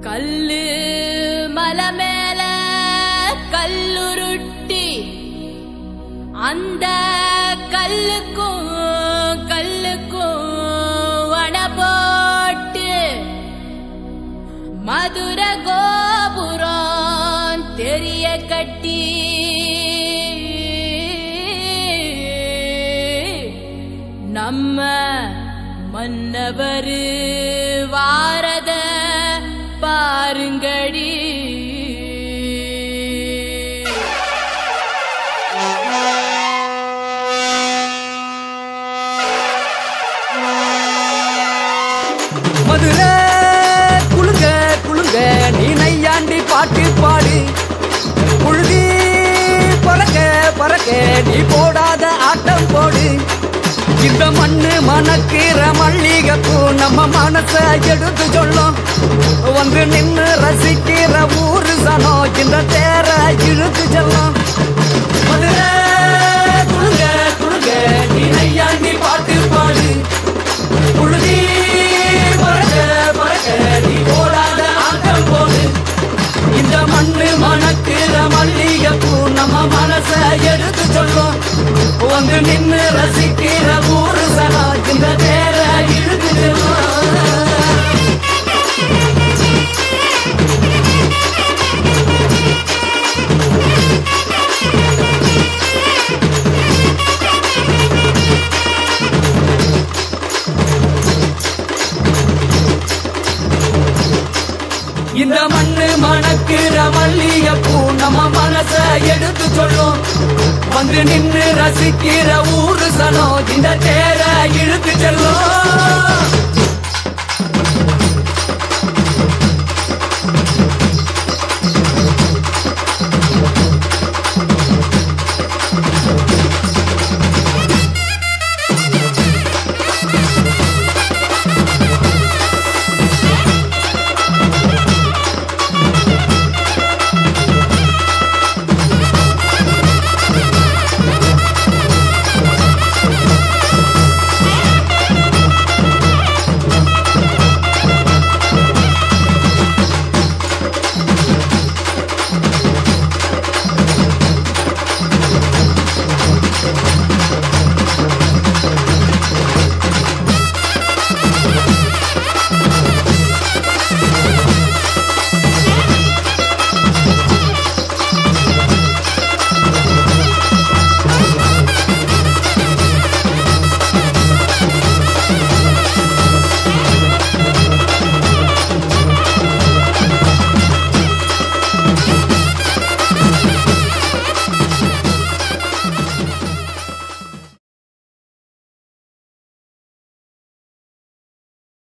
கல்லு மலை மேல கல்லுருட்டி அந்த கல்லுக்கும் கல்லுக்கும் வட போட்டு மதுர கோபுரம் தெரிய கட்டி நம்ம மன்னவர் வாரத பாருங்கடி மதுரை குளுங்க குளுங்க நீ நையாண்டி பாட்டு பாடு புழுதி பறக்க பறக்க நீ போடாத ஆட்டம் போடு இந்த மண்ணு மணக்கிற மல்லிகைப்பூ நம்ம மனச எடுத்து சொல்லும் வந்து நின்னு ரசிக்கிற ஊரு சனம் இந்த தேர இழுத்து செல்லும் மதுரை குளுங்க குளுங்க நீ நையாண்டி பாட்டு பாடு புழுதி பறக்க பறக்க நீ போடாத ஆட்டம் போடு இந்த மண்ணு மணக்கிற மல்லிகைப்பூ நம்ம மனச எடுத்து சொல்லும் வந்து நின்னு ரசிக்கிற ஊரு சனா இந்த தேர இழுத்து செல்லும் இந்த மண்ணு மணக்கிற மல்லிகைப்பூ நம்ம மனச எடுத்து சொல்லும் வந்து நின்னு ரசிக்கிற ஊரு சனம் இந்த தேர இழுத்து செல்லும்